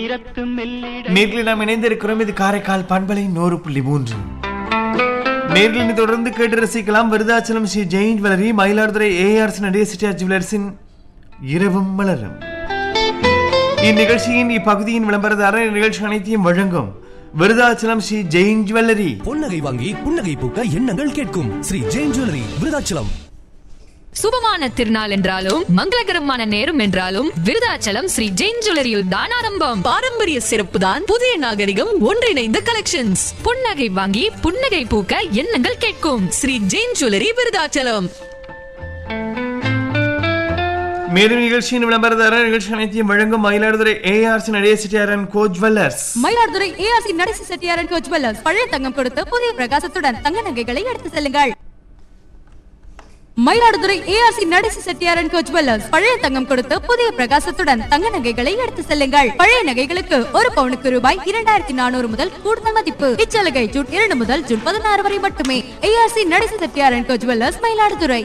ஆயிரத்து மெல்லிட நேர்களில் நாம் இணைந்திருக்கிறோம் இது காரைக்கால் பண்பலை நூறு புள்ளி மூன்று நேர்களினை தொடர்ந்து கேட்டு ரசிக்கலாம் விருதாச்சலம் ஸ்ரீ ஜெயின் ஜுவல்லரி மயிலாடுதுறை ஏஆர்ஸ் நடே சிட்டியார் ஜுவல்லர்ஸின் இரவும் மலரும் இந்நிகழ்ச்சியின் இப்பகுதியின் விளம்பரதாரர் நிகழ்ச்சி அனைத்தையும் வழங்கும் விருதாச்சலம் ஸ்ரீ ஜெயின் ஜுவல்லரி பொன்னகை வாங்கி புன்னகை பூக்க எண்ணங்கள் கேட்கும் ஸ்ரீ ஜெயின் ஜுவல்லரி விருதாச்சலம் சுபமான திருநாள் என்றாலும் மங்களகரமான நேரம் என்றாலும் விருதாச்சலம் ஸ்ரீ ஜெயின் ஜுவல்லரியில் தான் ஆரம்பம் பாரம்பரிய சிறப்பு தான் புதிய நாகரிகம் ஒன்றிணைந்த கலெக்ஷன்ஸ் புன்னகை வாங்கி புன்னகை பூக்க எண்ணங்கள் கேட்கும் ஸ்ரீ ஜெயின் ஜுவல்லரி விருதாச்சலம் மேலும் நிகழ்ச்சியின் விளம்பரதாரர் நிகழ்ச்சி அனைத்தையும் வழங்கும் Mayiladuthurai ARS Nade Chettiar co jewellers Mayiladuthurai ARC Nadesi Chettiar and co jewellers பழைய தங்கம் கொடுத்து புதிய பிரகாசத்துடன் தங்க நகைகளை எடுத்து செல்லுங்கள் Mayiladuthurai ARC Nadesi Chettiar and co jewellers பழைய தங்கம் கொடுத்து புதிய பிரகாசத்துடன் தங்க நகைகளை எடுத்து செல்லுங்கள் பழைய நகைகளுக்கு ஒரு பவுனுக்கு ரூபாய் இரண்டாயிரத்தி நானூறு முதல் கூடுதல் மதிப்பு இச்சலுகை ஜூன் இரண்டு முதல் ஜூன் பதினாறு வரை மட்டுமே ARC Nadesi Chettiar and co jewellers Mayiladuthurai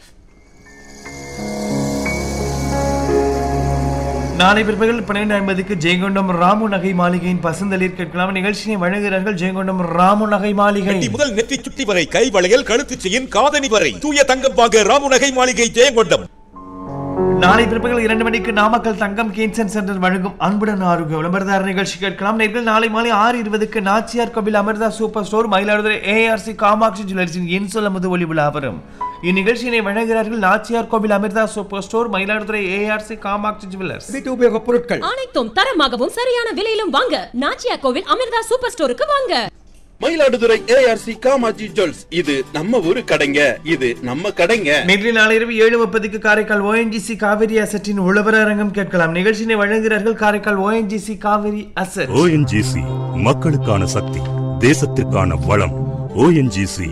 நாளை பிற்பகல் பன்னிரண்டு ஐம்பதுக்கு ஜெயங்கொண்டம் ராமு நகை மாளிகையின் பசுந்தளிர் கேட்கலாம் நிகழ்ச்சியை வழங்குகிறார்கள் ஜெயங்கொண்டம் ராமு நகை மாளிகை கட்டி முதல் நெற்றி சுட்டி வரை கை வளையல் கழுத்து செயின் காதணி வரை தூய தங்கம் வாங்க ராமு நகை மாளிகை ஜெயங்கொண்டம் நாளை பிற்பகல் இரண்டு மணிக்கு நாமக்கல் தங்கம் கேன்சர் சென்டர் வழங்கும் அன்புடன் ஆரோக்கிய விளம்பரதார நிகழ்ச்சி கேட்கலாம் நேர்கள் நாளை மாலை ஆறு இருபதுக்கு Nachiyar Kovil Amirtha super store Mayiladuthurai ARC Kamatchi ஜுவல்லர்ஸின் என் சொல்ல முது ஒளி விழா வரும் இந்நிகழ்ச்சியினை வழங்குகிறார்கள் Nachiyar Kovil Amirtha super store Mayiladuthurai ARC Kamatchi jewellers வீட்டு உபயோக பொருட்கள் அனைத்தும் தரமாகவும் சரியான விலையிலும் வாங்க நாச்சியா கோவில் அமிர்தா சூப்பர் ஸ்டோருக்கு வாங்க மயிலாடுதுறை ஏஆர்சி காமாஜி ஜுவல்ஸ் இது நம்ம ஊரு கடைங்க இது நம்ம கடைங்க நேற்று நாளை இரவு ஏழு முப்பதுக்கு காரைக்கால் ஓஎன்ஜிசி காவிரி அசட்டின் உழவர் அரங்கம் கேட்கலாம் நிகழ்ச்சியினை வழங்குகிறார்கள் Karaikal ONGC Cauvery asset ONGC மக்களுக்கான சக்தி தேசத்திற்கான வளம் ஓஎன்ஜிசி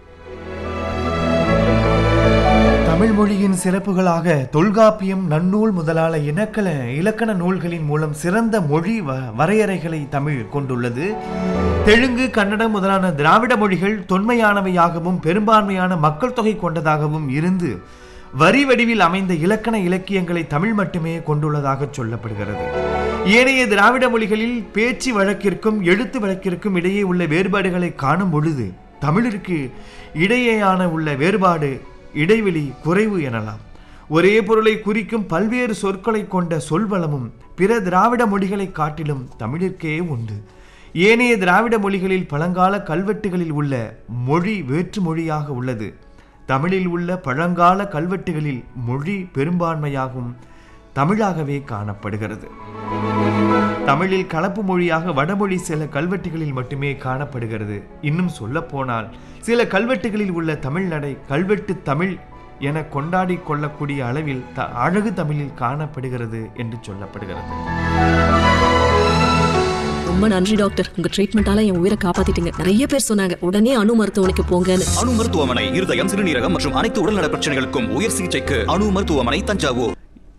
தமிழ் மொழியின் சிறப்புகளாக தொல்காப்பியம் நன்னூல் முதலான இலக்கண இலக்கண நூல்களின் மூலம் சிறந்த மொழி வ- வரையறைகளை தமிழ் கொண்டுள்ளது தெலுங்கு கன்னடம் முதலான திராவிட மொழிகள் தொன்மையானவையாகவும் பெரும்பான்மையான மக்கள் தொகை கொண்டதாகவும் இருந்து வரி வடிவில் அமைந்த இலக்கண இலக்கியங்களை தமிழ் மட்டுமே கொண்டுள்ளதாக சொல்லப்படுகிறது ஏனைய திராவிட மொழிகளில் பேச்சு வழக்கிற்கும் எழுத்து வழக்கிற்கும் இடையே உள்ள வேறுபாடுகளை காணும் பொழுது தமிழிற்கு இடையேயான உள்ள வேறுபாடு இடைவெளி குறைவு எனலாம் ஒரே பொருளை குறிக்கும் பல்வேறு சொற்களை கொண்ட சொல்வளமும் பிற திராவிட மொழிகளை காட்டிலும் தமிழிற்கே உண்டு ஏனைய திராவிட மொழிகளில் பழங்கால கல்வெட்டுகளில் உள்ள மொழி வேற்று மொழியாக உள்ளது தமிழில் உள்ள பழங்கால கல்வெட்டுகளில் மொழி பெரும்பான்மையாகும் தமிழாகவே காணப்படுகிறது தமிழில் கலப்பு மொழியாக வடமொழி சில கல்வெட்டுகளில் மட்டுமே காணப்படுகிறது இன்னும் சொல்ல போனால் சில கல்வெட்டுகளில் உள்ள தமிழ் நடை கல்வெட்டு தமிழ் என கொண்டாடி கொள்ளக்கூடிய அளவில் த அழகு தமிழில் காணப்படுகிறது என்று சொல்லப்படுகிறது ரொம்ப நன்றி டாக்டர் உங்க ட்ரீட்மெண்டால என் உயிரை காப்பாத்திட்டீங்க நிறைய பேர் சொன்னாங்க உடனே அணு மருத்துவமனைக்கு போங்கன்னு அணு மருத்துவமனை இருதயம் சிறுநீரகம் மற்றும் அனைத்து உடல்நல பிரச்சனைகளுக்கும் உயர் சிகிச்சைக்கு அணு மருத்துவமனை தஞ்சாவூர்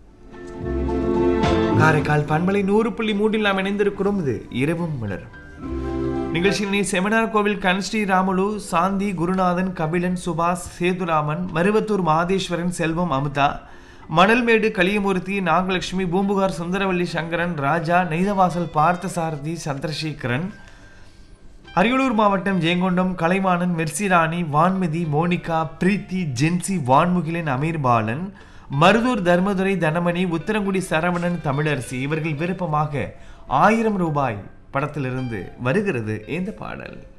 காரைக்கால் பண்பலை நூறு புள்ளி மூன்றில் நாம் இணைந்திருக்கிறோம் இது இரவும் மலரும் நிகழ்ச்சியில் செமினார் கோவில் கன்ஸ்ரீ ராமுலு சாந்தி குருநாதன் கபிலன் சுபாஷ் சேதுராமன் மருவத்தூர் மாதேஸ்வரன் செல்வம் அமுதா மணல்மேடு கலியமூர்த்தி நாகலட்சுமி பூம்புகார் சுந்தரவல்லி சங்கரன் ராஜா நெய்தவாசல் பார்த்தசாரதி சந்திரசேகரன் அரியலூர் மாவட்டம் ஜெயங்கொண்டம் கலைவாணன் மெர்சிராணி வான்மதி மோனிகா பிரீத்தி ஜென்சி வான்முகிலன் அமீர் பாலன் மருதூர் தர்மதுரை தனமணி உத்தரங்குடி சரவணன் தமிழரசி இவர்கள் விருப்பமாக ஆயிரம் ரூபாய் படத்திலிருந்து வருகிறது இந்த பாடல்